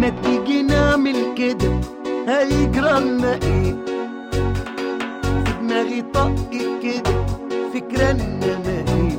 ما تيجي نعمل كده هيجرى لنا ايه في دماغي طق كده فكرة انما ايه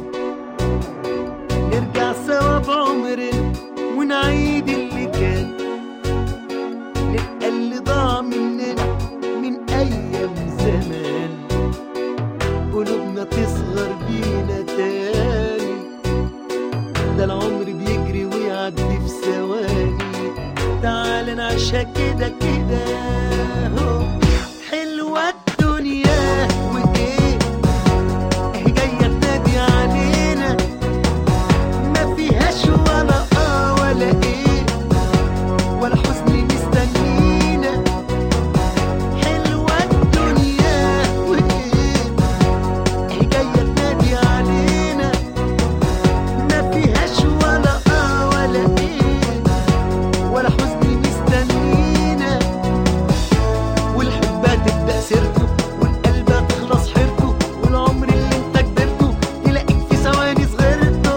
نرجع سوا بعمرنا ونعيد اللي كان نبقى اللي ضاع مننا من ايام زمان قلوبنا تصغر بينا تاني ده العمر بيجري ويعدي في ثواني تعال نعيشها كده كده هو حلوة الدنيا وايه اهي جاية تنادي علينا ما فيهاش ولا اه ولا ايه ولا حزن مستنينا حلوة الدنيا وايه اهي جاية تنادي علينا ما فيهاش ولا اه ولا ايه ولا حزن مستنينا والحب تبدأ سيرته والقلب تخلص حيرته والعمر اللي انت كبرته تلاقيك في ثواني صغرته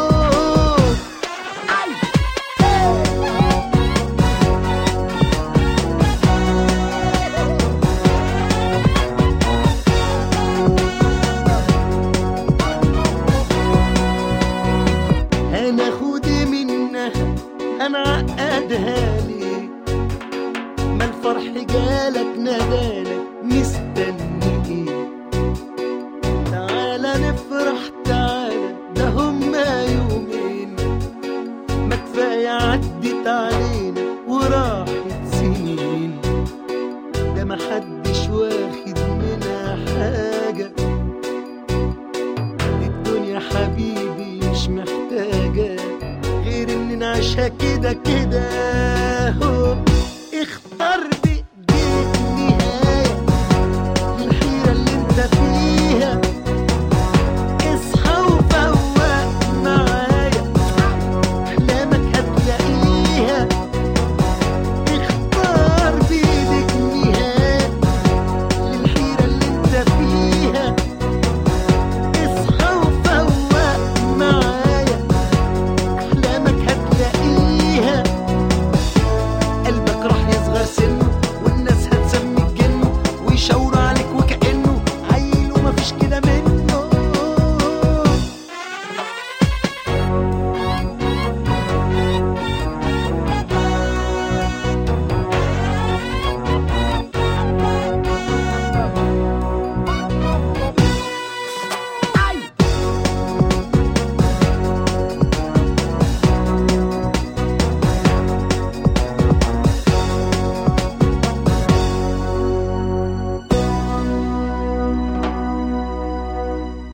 هناخد منها هنعقدها ليه ما الفرح جالك نادالك مستني ايه تعالى نفرح تعالى ده هما يومين ما كفاية عدت علينا وراحت سنين ده محدش واخد منها حاجة الدنيا حبيبي مش محتاجة غير ان نعيشها كده كده هو